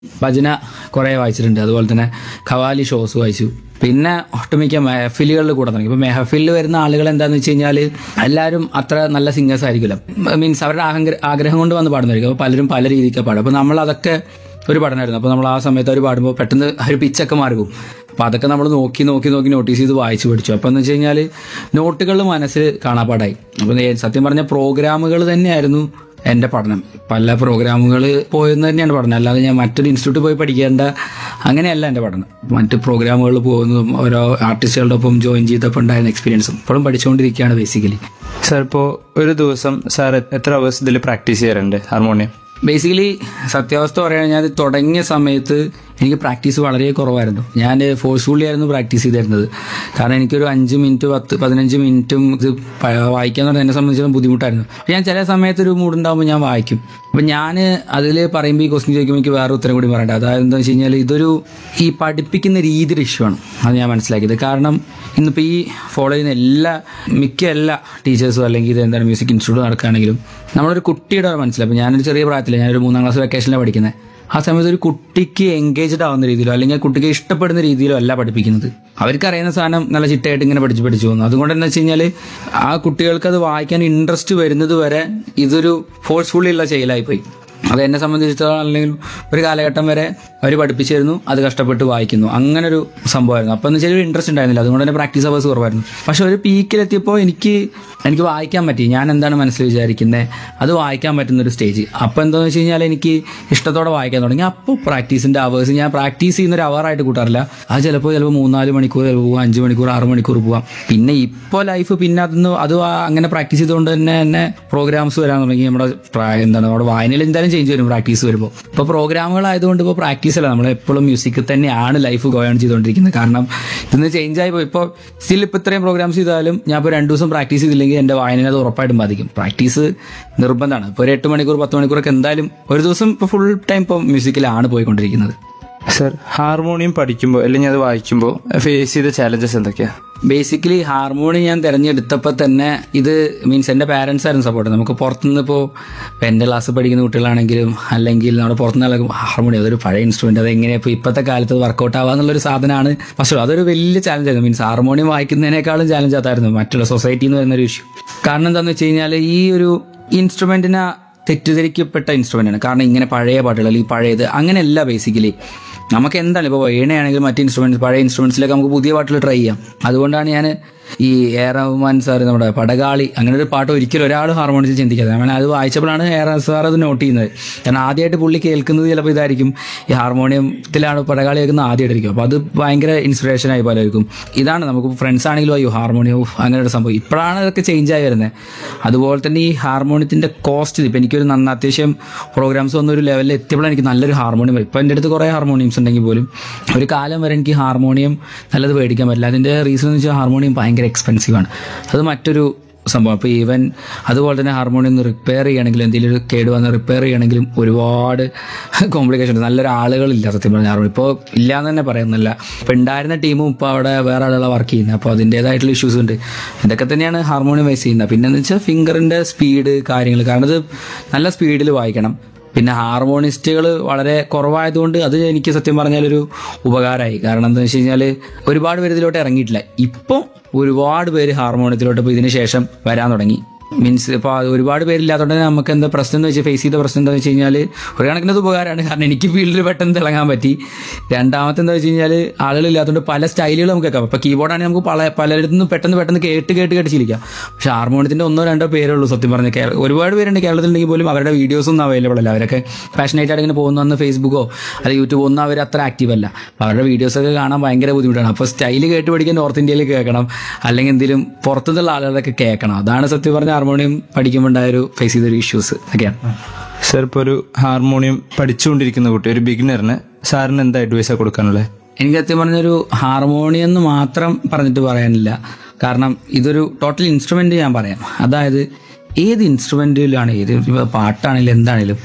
ഭജന കുറേ വായിച്ചിട്ടുണ്ട് അതുപോലെ തന്നെ ഖവാലി ഷോസ് വായിച്ചു പിന്നെ ഒട്ടുമിക്ക മെഹഫിലുകളിൽ കൂടെ തുടങ്ങി ഇപ്പോൾ മെഹഫിലിൽ വരുന്ന ആളുകൾ എന്താണെന്ന് വെച്ച് കഴിഞ്ഞാൽ എല്ലാവരും അത്ര നല്ല സിംഗേഴ്സ് ആയിരിക്കില്ല മീൻസ് അവരുടെ ആഹങ്ക ആഗ്രഹം കൊണ്ട് വന്ന് പാടുന്നതായിരിക്കും അപ്പോൾ പലരും പല രീതിക്ക് പാടും അപ്പോൾ നമ്മൾ അതൊക്കെ ഒരു പഠനമായിരുന്നു അപ്പോൾ നമ്മൾ ആ സമയത്ത് അവർ പാടുമ്പോൾ പെട്ടെന്ന് ഒരു പിച്ചൊക്കെ മാറും അപ്പോൾ അതൊക്കെ നമ്മൾ നോക്കി നോക്കി നോക്കി നോട്ടീസ് ചെയ്ത് വായിച്ച് പഠിച്ചു അപ്പോൾ എന്ന് വെച്ച് കഴിഞ്ഞാൽ നോട്ടുകൾ മനസ്സിൽ കാണാപ്പാടായി അപ്പോൾ നേ- സത്യം പറഞ്ഞ പ്രോഗ്രാമുകൾ തന്നെയായിരുന്നു എൻ്റെ പഠനം പല പ്രോഗ്രാമുകൾ പോയെന്ന് തന്നെയാണ് പഠനം അല്ലാതെ ഞാൻ മറ്റൊരു ഇൻസ്റ്റിറ്റ്യൂട്ടിൽ പോയി പഠിക്കേണ്ട അങ്ങനെയല്ല എൻ്റെ പഠനം മറ്റ് പ്രോഗ്രാമുകളിൽ പോകുന്നതും ഓരോ ആർട്ടിസ്റ്റുകളുടെ ഒപ്പം ജോയിൻ ചെയ്തപ്പോൾ ഉണ്ടായിരുന്ന എക്സ്പീരിയൻസും ഇപ്പോഴും പഠിച്ചുകൊണ്ടിരിക്കുകയാണ് ബേസിക്കലി സാർ ഇപ്പോൾ ഒരു ദിവസം സാർ എത്ര അവേഴ്സ് ഇതിൽ പ്രാക്ടീസ് ചെയ്യാറുണ്ട് ഹാർമോണിയം ബേസിക്കലി സത്യാവസ്ഥ പറയുകയാണെങ്കിൽ ഞാൻ തുടങ്ങിയ സമയത്ത് എനിക്ക് പ്രാക്ടീസ് വളരെ കുറവായിരുന്നു ഞാൻ ഫോഴ്സ്ഫുള്ളി ആയിരുന്നു പ്രാക്ടീസ് ചെയ്തിരുന്നത് കാരണം എനിക്കൊരു അഞ്ച് മിനിറ്റ് പത്ത് പതിനഞ്ച് മിനിറ്റും ഇത് പ- വായിക്കാൻ പറഞ്ഞാൽ എന്നെ സംബന്ധിച്ചിടത്തോളം ബുദ്ധിമുട്ടായിരുന്നു പക്ഷെ ഞാൻ ചില സമയത്ത് ഒരു മൂടുണ്ടാകുമ്പോൾ ഞാൻ വായിക്കും അപ്പം ഞാൻ അതിൽ പറയുമ്പോൾ ഈ ക്വസ്റ്റ്യൻ ചോദിക്കുമ്പോൾ എനിക്ക് വേറെ ഉത്തരം കൂടി പറയണ്ട അതായത് എന്താ വെച്ച് കഴിഞ്ഞാൽ ഇതൊരു ഈ പഠിപ്പിക്കുന്ന രീതിയുടെ ഇഷ്യൂ ആണ് അത് ഞാൻ മനസ്സിലാക്കിയത് കാരണം ഇന്നിപ്പോൾ ഈ ഫോളോ ചെയ്യുന്ന എല്ലാ മിക്ക എല്ലാ ടീച്ചേഴ്സും അല്ലെങ്കിൽ ഇത് എന്താണ് മ്യൂസിക് ഇൻസ്റ്റിറ്റ്യൂട്ട് നടക്കുകയാണെങ്കിലും നമ്മളൊരു കുട്ടിയുടെ മനസ്സിലാവും അപ്പോൾ ഞാനൊരു ചെറിയ പ്രായത്തിൽ ഞാനൊരു മൂന്നാം ക്ലാസ് വെക്കേഷനിലാണ് പഠിക്കുന്നത് ആ സമയത്ത് ഒരു കുട്ടിക്ക് എൻഗേജ്ഡ് ആവുന്ന രീതിയിലോ അല്ലെങ്കിൽ ആ കുട്ടിക്ക് ഇഷ്ടപ്പെടുന്ന രീതിയിലോ അല്ല പഠിപ്പിക്കുന്നത് അവർക്ക് അറിയുന്ന സാധനം നല്ല ചിട്ടയായിട്ട് ഇങ്ങനെ പഠിച്ച് പഠിച്ചു പോകുന്നു അതുകൊണ്ട് എന്താ വെച്ച് കഴിഞ്ഞാൽ ആ കുട്ടികൾക്ക് അത് വായിക്കാൻ ഇൻട്രസ്റ്റ് വരുന്നത് വരെ ഇതൊരു ഫോഴ്സ്ഫുള്ളി ഉള്ള ചെയ്യലായിപ്പോയി അത് എന്നെ സംബന്ധിച്ചിടത്തോളം അല്ലെങ്കിൽ ഒരു കാലഘട്ടം വരെ അവർ പഠിപ്പിച്ചിരുന്നു അത് കഷ്ടപ്പെട്ട് വായിക്കുന്നു അങ്ങനെ ഒരു സംഭവമായിരുന്നു അപ്പം എന്ന് വെച്ചാൽ ഒരു ഇൻട്രസ്റ്റ് ഉണ്ടായിരുന്നില്ല അതുകൊണ്ട് തന്നെ പ്രാക്ടീസ് അവേഴ്സ് കുറവായിരുന്നു പക്ഷെ ഒരു പീക്കിലെത്തിയപ്പോൾ എനിക്ക് എനിക്ക് വായിക്കാൻ പറ്റി ഞാൻ എന്താണ് മനസ്സിൽ വിചാരിക്കുന്നത് അത് വായിക്കാൻ പറ്റുന്ന ഒരു സ്റ്റേജ് അപ്പോൾ എന്താണെന്ന് വെച്ച് കഴിഞ്ഞാൽ എനിക്ക് ഇഷ്ടത്തോടെ വായിക്കാൻ തുടങ്ങി അപ്പോൾ പ്രാക്ടീസിൻ്റെ അവേഴ്സ് ഞാൻ പ്രാക്ടീസ് ചെയ്യുന്ന ഒരു അവറായിട്ട് കൂട്ടാറില്ല അത് ചിലപ്പോൾ ചിലപ്പോൾ മൂന്നാല് മണിക്കൂർ ചിലപ്പോൾ പോകാം അഞ്ച് മണിക്കൂർ ആറ് മണിക്കൂർ പോകാം പിന്നെ ഇപ്പോൾ ലൈഫ് പിന്നെ അതൊന്ന് അത് ആ അങ്ങനെ പ്രാക്ടീസ് ചെയ്തുകൊണ്ട് തന്നെ തന്നെ പ്രോഗ്രാംസ് വരാൻ തുടങ്ങി നമ്മുടെ പ്രായ എന്താണ് നമ്മുടെ വായനയിൽ എന്തായാലും ചേഞ്ച് വരും പ്രാക്ടീസ് വരുമ്പോൾ ഇപ്പോൾ പ്രോഗ്രാമുകളായതുകൊണ്ട് ഇപ്പോൾ പ്രാക്ടീസ് അല്ല നമ്മൾ എപ്പോഴും മ്യൂസിക്കിൽ തന്നെയാണ് ലൈഫ് ഗോയാണ് ചെയ്തുകൊണ്ടിരിക്കുന്നത് കാരണം ഇന്ന് ചേഞ്ച് ആയി പോയി ഇപ്പോൾ സ്റ്റിൽ ഇപ്പോൾ ഇത്രയും പ്രോഗ്രാംസ് ചെയ്താലും ഞാൻ ഇപ്പോൾ രണ്ട് ദിവസം പ്രാക്ടീസ് ചെയ്തില്ലെങ്കിൽ എൻ്റെ വായനയെ അത് ഉറപ്പായിട്ടും ബാധിക്കും പ്രാക്ടീസ് നിർബന്ധമാണ് ഇപ്പോൾ ഒരു എട്ട് മണിക്കൂർ പത്ത് മണിക്കൂറൊക്കെ എന്തായാലും ഒരു ദിവസം ഇപ്പോൾ ഫുൾ ടൈം ഇപ്പോൾ മ്യൂസിക്കിലാണ് പോയിക്കൊണ്ടിരിക്കുന്നത് സാർ ഹാർമോണിയം പഠിക്കുമ്പോൾ അല്ലെങ്കിൽ അത് വായിക്കുമ്പോൾ ഫേസ് ചെയ്ത ചാലഞ്ചസ് എന്തൊക്കെയാണ് ബേസിക്കലി ഹാർമോണി ഞാൻ തിരഞ്ഞെടുത്തപ്പോൾ തന്നെ ഇത് മീൻസ് എൻ്റെ പാരൻസ് ആയിരുന്നു സപ്പോർട്ട് നമുക്ക് പുറത്തുനിന്ന് ഇപ്പോൾ എൻ്റെ ക്ലാസ് പഠിക്കുന്ന കുട്ടികളാണെങ്കിലും അല്ലെങ്കിൽ നമ്മുടെ പുറത്തുനിന്ന് ഹാർമോണി അതൊരു പഴയ ഇൻസ്ട്രുമെൻ്റ് അത് എങ്ങനെ ഇപ്പോൾ ഇപ്പോഴത്തെ കാലത്ത് വർക്കൗട്ട് ആവാന്നുള്ളൊരു സാധനമാണ് ഫസ്റ്റ് അതൊരു വലിയ ചാലഞ്ച് ആയിരുന്നു മീൻസ് ഹാർമോണിയം വായിക്കുന്നതിനേക്കാളും ചാലഞ്ച് അതായിരുന്നു മറ്റുള്ള സൊസൈറ്റിയിൽ നിന്ന് വരുന്നൊരു ഇഷ്യൂ കാരണം എന്താണെന്ന് വെച്ച് കഴിഞ്ഞാൽ ഈ ഒരു ഇൻസ്ട്രുമെൻറ്റിനെ തെറ്റിദ്ധരിക്കപ്പെട്ട ഇൻസ്ട്രുമെൻ്റ് ആണ് കാരണം ഇങ്ങനെ പഴയ പാട്ടുകൾ അല്ലെങ്കിൽ പഴയത് അങ്ങനെയല്ല ബേസിക്കലി നമുക്ക് എന്താണ് ഇപ്പോൾ വീണയാണെങ്കിലും മറ്റ് ഇൻസ്ട്രുമെന്റ്സ് പഴയ ഇൻസ്ട്രുമെന്റ്സിലൊക്കെ നമുക്ക് പുതിയ പാട്ടുകൾ ട്രൈ ചെയ്യാം അതുകൊണ്ടാണ് ഞാൻ ഈ എ ആർ റഹ്മാൻ സാർ നമ്മുടെ പടകാളി അങ്ങനെ ഒരു പാട്ട് ഒരിക്കലും ഒരാൾ ഹാർമോണിയത്തിൽ ചിന്തിക്കാതെ ഞാൻ അത് വായിച്ചപ്പോഴാണ് എ ആർ സാർ അത് നോട്ട് ചെയ്യുന്നത് കാരണം ആദ്യമായിട്ട് പുള്ളി കേൾക്കുന്നത് ചിലപ്പോൾ ഇതായിരിക്കും ഈ ഹാർമോണിയത്തിലാണ് പടകാളി കേൾക്കുന്നത് ആദ്യമായിട്ടായിരിക്കും അപ്പോൾ അത് ഭയങ്കര ഇൻസ്പിറേഷൻ ആയി പലർക്കും ഇതാണ് നമുക്ക് ഫ്രണ്ട്സ് ആണെങ്കിലും അയ്യോ ഹാർമോണിയം ഉഫ്, അങ്ങനെ ഒരു സംഭവം ഇപ്പോഴാണ് ഇതൊക്കെ ചേഞ്ച് ആയി വരുന്നത് അതുപോലെ തന്നെ ഈ ഹാർമോണിയത്തിന്റെ കോസ്റ്റ് ഇപ്പം എനിക്കൊരു നന്ന അത്യാവശ്യം പ്രോഗ്രാംസ് വന്ന ഒരു ലെവലിൽ എത്തിയപ്പോഴാണ് എനിക്ക് നല്ലൊരു ഹാർമോണിയം ഇപ്പം എൻ്റെ അടുത്ത് കുറേ ഹാർമോണിയംസ് ഉണ്ടെങ്കിൽ പോലും ഒരു കാലം വരെ എനിക്ക് ഹാർമോണിയം നല്ലത് മേടിക്കാൻ പറ്റില്ല അതിൻ്റെ റീസൺ എന്ന് വെച്ചാൽ ഹാർമോണിയം ഭയങ്കര എക്സ്പെൻസീവ് ആണ് അത് മറ്റൊരു സംഭവം അപ്പോൾ ഈവൻ അതുപോലെ തന്നെ ഹാർമോണിയം ഒന്ന് റിപ്പയർ ചെയ്യണമെങ്കിലും എന്തെങ്കിലും ഒരു കേട് വന്ന് റിപ്പയർ ചെയ്യണമെങ്കിലും ഒരുപാട് കോംപ്ലിക്കേഷൻ ഉണ്ട് നല്ലൊരു ആളുകളില്ല സത്യം പറഞ്ഞാൽ ഹാർമോണിയം ഇപ്പോൾ ഇല്ല എന്ന് തന്നെ പറയുന്നില്ല ഇപ്പോൾ ഉണ്ടായിരുന്ന ടീമും ഇപ്പോൾ അവിടെ വേറെ ആളുകളാണ് വർക്ക് ചെയ്യുന്നത് അപ്പോൾ അതിൻ്റേതായിട്ടുള്ള ഇഷ്യൂസ് ഉണ്ട് ഇതൊക്കെ തന്നെയാണ് ഹാർമോണിയം വൈസ് ചെയ്യുന്നത് പിന്നെ എന്ന് വെച്ചാൽ ഫിംഗറിൻ്റെ സ്പീഡ് കാര്യങ്ങൾ കാരണം ഇത് നല്ല സ്പീഡിൽ വായിക്കണം പിന്നെ ഹാർമോണിസ്റ്റുകൾ വളരെ കുറവായതുകൊണ്ട് അത് എനിക്ക് സത്യം പറഞ്ഞാൽ ഒരു ഉപകാരമായി കാരണം എന്താ വെച്ച് കഴിഞ്ഞാൽ ഒരുപാട് പേര് ഇതിലോട്ട് ഇറങ്ങിയിട്ടില്ല ഇപ്പോൾ ഒരുപാട് പേര് ഹാർമോണിയത്തിലോട്ട് ഇപ്പോൾ ഇതിന് ശേഷം വരാൻ തുടങ്ങി മീൻസ് ഇപ്പോൾ ഒരുപാട് പേരില്ലാത്തതുകൊണ്ട് തന്നെ നമുക്ക് എന്താ പ്രശ്നം എന്ന് വെച്ചാൽ ഫേസ് ചെയ്ത പ്രശ്നം എന്താണെന്ന് വെച്ച് കഴിഞ്ഞാൽ ഒരു കണക്കിന് അത് ഉപകാരമാണ് കാരണം എനിക്ക് ഫീൽഡിൽ പെട്ടെന്ന് തിളങ്ങാൻ പറ്റി രണ്ടാമത്തെ എന്താ വെച്ച് കഴിഞ്ഞാൽ ആളുകളില്ലാത്തതുകൊണ്ട് പല സ്റ്റൈലുകൾ നമുക്ക് കേൾക്കാം ഇപ്പോൾ കീബോർഡാണെങ്കിൽ നമുക്ക് പല പലരിടത്തു നിന്ന് പെട്ടെന്ന് പെട്ടെന്ന് കേട്ട് കേട്ട് കേട്ട് ശീലിക്കാം പക്ഷേ ഹാർമോണിയത്തിൻ്റെ ഒന്നോ രണ്ടോ പേരേ ഉള്ളൂ സത്യം പറഞ്ഞാൽ കേരള ഒരുപാട് പേരുണ്ട് കേരളത്തിലുണ്ടെങ്കിൽ പോലും അവരുടെ വീഡിയോസ് ഒന്നും അവൈലബിൾ അല്ല അവരൊക്കെ പാഷനേറ്റ് ആയിട്ട് ഇങ്ങനെ പോകുന്ന അന്ന് ഫേസ്ബുക്കോ അല്ലെങ്കിൽ യൂട്യൂബോ ഒന്നും അവർ അത്ര ആക്റ്റീവ് അല്ല അപ്പോൾ അവരുടെ വീഡിയോസൊക്കെ കാണാൻ ഭയങ്കര ബുദ്ധിമുട്ടാണ് അപ്പോൾ സ്റ്റൈൽ കേട്ട് പഠിക്കാൻ നോർത്ത് ഇന്ത്യയിൽ കേൾക്കണം അല്ലെങ്കിൽ എന്തെങ്കിലും പുറത്തുനിന്നുള്ള ആളുകളൊക്കെ കേൾക്കണം അതാണ് സത്യം പറഞ്ഞ ഹാർമോണിയം പഠിക്കുമ്പോൾ ഉണ്ടായ ഒരു ഫേസ് ചെയ്തൊരു ഇഷ്യൂസ് ഒക്കെയാണ് സാർ ഇപ്പോൾ ഒരു ഹാർമോണിയം പഠിച്ചുകൊണ്ടിരിക്കുന്ന കുട്ടി ഒരു ബിഗിനറിന് സാറിന് എന്താ അഡ്വൈസാണ് കൊടുക്കാനുള്ളത് എനിക്ക് സത്യം പറഞ്ഞൊരു ഹാർമോണിയം എന്ന് മാത്രം പറഞ്ഞിട്ട് പറയാനില്ല കാരണം ഇതൊരു ടോട്ടൽ ഇൻസ്ട്രുമെന്റ് ഞാൻ പറയാം അതായത് ഏത് ഇൻസ്ട്രുമെന്റിലാണ് ഏത് ഇപ്പൊ പാട്ടാണെങ്കിലും എന്താണെങ്കിലും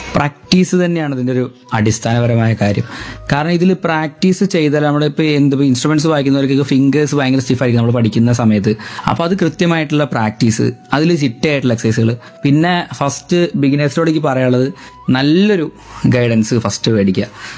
പ്രാക്ടീസ് തന്നെയാണ് ഇതിൻ്റെ ഒരു അടിസ്ഥാനപരമായ കാര്യം കാരണം ഇതിൽ പ്രാക്ടീസ് ചെയ്താൽ നമ്മളിപ്പോൾ എന്ത് ഇൻസ്ട്രുമെന്റ്സ് വായിക്കുന്നവർക്ക് ഫിംഗേഴ്സ് ഭയങ്കര സ്റ്റിഫായിരിക്കും നമ്മൾ പഠിക്കുന്ന സമയത്ത് അപ്പോൾ അത് കൃത്യമായിട്ടുള്ള പ്രാക്ടീസ് അതിൽ ചിട്ടയായിട്ടുള്ള എക്സസൈസുകൾ പിന്നെ ഫസ്റ്റ് ബിഗിനേഴ്സിനോട് എനിക്ക് പറയാനുള്ളത് നല്ലൊരു ഗൈഡൻസ് ഫസ്റ്റ് മേടിക്കുക